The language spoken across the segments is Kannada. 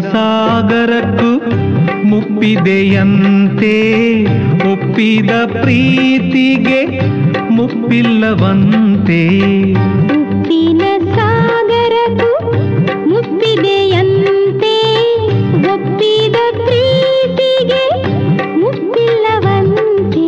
ಸಾಗರಕ್ಕೂ ಮುಪ್ಪಿದೆಯಂತೆ ಒಪ್ಪಿದ ಪ್ರೀತಿಗೆ ಮುಪ್ಪಿಲ್ಲವಂತೆ ಉಪ್ಪಿನ ಸಾಗರಕ್ಕೂ ಮುಪ್ಪಿದೆಯಂತೆ ಒಪ್ಪಿದ ಪ್ರೀತಿಗೆ ಮುಪ್ಪಿಲ್ಲವಂತೆ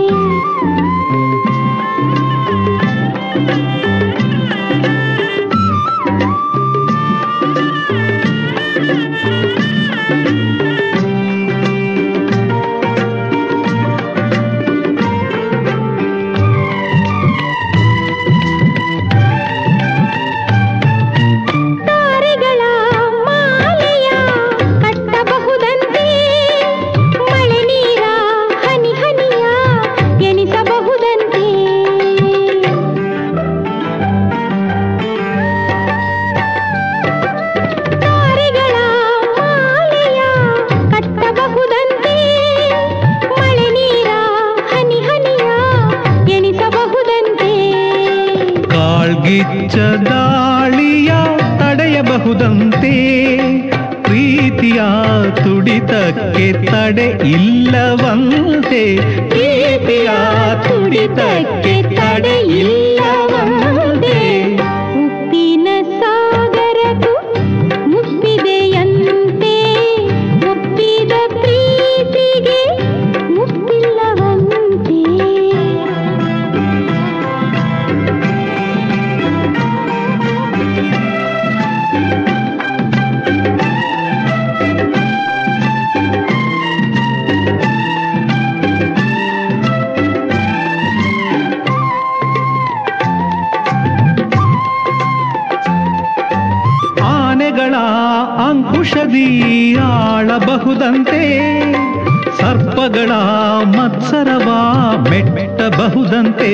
ತಾರೆಗಳ ಮಾಲೆಯ ಕಟ್ಟಬಹುದಂತೆ ಮಳೆ ನೀರ ಹನಿ ಹನಿಯ ಎಣಿಸಬಹುದಂತೆ ತಾರೆಗಳ ಮಾಲೆಯ ಕಟ್ಟಬಹುದಂತೆ ಮಳೆ ನೀರ ಹನಿ ಹನಿಯ ಎಣಿಸಬಹುದಂತೆ ಕಾಳ್ಗಿಚ್ಚ ದಾಳಿಯ ತಡೆಯಬಹುದಂತೆ ಪ್ರೀತಿಯ ತುಡಿತಕ್ಕೆ ತಡೆ ಇಲ್ಲವಂತೆ ಪ್ರೀತಿಯ ತುಡಿತಕ್ಕೆ ತಡೆ ಇಲ್ಲವಂತೆ ಉಪ್ಪಿನ ಸಾಗರಕ್ಕೂ ಮುಪ್ಪಿದೆಯಂತೆ ಒಪ್ಪಿದ ಪ್ರೀತಿಗೆ ಮುಪ್ಪಿಲ್ಲವಂತೆ ಆನೆಗಳ ಅಂಕುಶದಿ ಆಳಬಹುದಂತೆ ಸರ್ಪಗಳ ಮತ್ಸರವ ಮೆಟ್ಟಬಹುದಂತೆ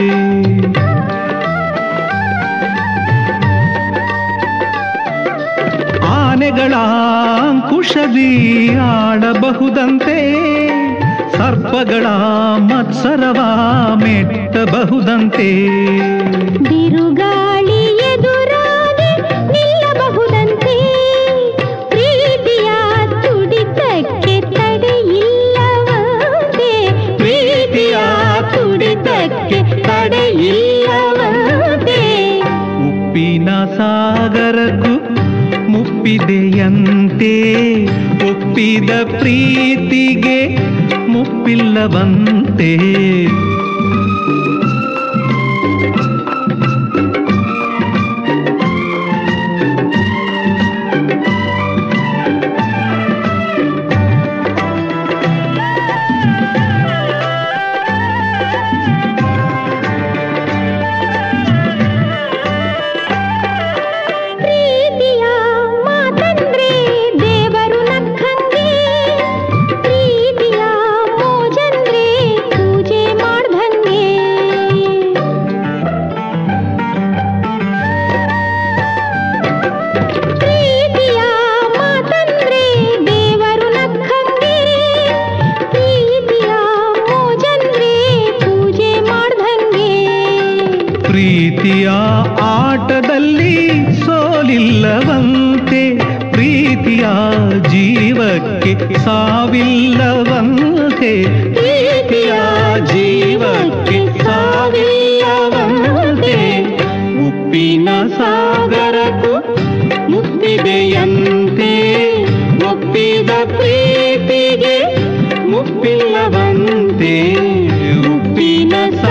ಆನೆಗಳ ಅಂಕುಶದಿ ಆಡಬಹುದಂತೆ ಸರ್ಪಗಳ ಮತ್ಸರವ ಮೆಟ್ಟಬಹುದಂತೆ ಬಿರುಗಾಳಿ ಎದುರಾಗಿ ನಿಲ್ಲಬಹುದಂತೆ ಪ್ರೀತಿಯ ತುಡಿತಕ್ಕೆ ತಡೆ ಇಲ್ಲವಂತೆ ಪ್ರೀತಿಯ ತುಡಿತಕ್ಕೆ ತಡೆ ಇಲ್ಲವಂತೆ ಉಪ್ಪಿನ ಸಾಗರಕ್ಕೂ ಮುಪ್ಪಿದೆಯಂತೆ ಒಪ್ಪಿದ ಪ್ರೀತಿಗೆ ಮುಪ್ಪಿಲ್ಲವಂತೆ ಪ್ರೀತಿಯ ಮಾತಂದ್ರೆ ದೇವರು ನಕ್ಕಂಗೆ ಪ್ರೀತಿಯ ಮೋಜಂದ್ರೆ ಪೂಜೆ ಮಾಡ್ದಂಗೆ ಪ್ರೀತಿಯ ಮಾತಂದ್ರೆ ದೇವರು ನಕ್ಕಂಗೆ ಪ್ರೀತಿಯ ಮೋಜಂದ್ರೆ ಪೂಜೆ ಮಾಡ್ದಂಗೆ ಪ್ರೀತಿಯ ಆಟದಲ್ಲಿ ಸೋಲಿಲ್ಲವಂತೆ ಪ್ರೀತಿಯ ಜೀವಕ್ಕೆ ಸಾವಿಲ್ಲವಂತೆ ಪ್ರೀತಿಯ ಜೀವಕ್ಕೆ ಸಾವಿಲ್ಲವಂತೆ ಉಪ್ಪಿನ ಸಾಗರಕ್ಕೂ ಮುಪ್ಪಿದೆಯಂತೆ ಒಪ್ಪಿದ ಪ್ರೀತಿಗೆ ಮುಪ್ಪಿಲ್ಲವಂತೆ ಉಪ್ಪಿನ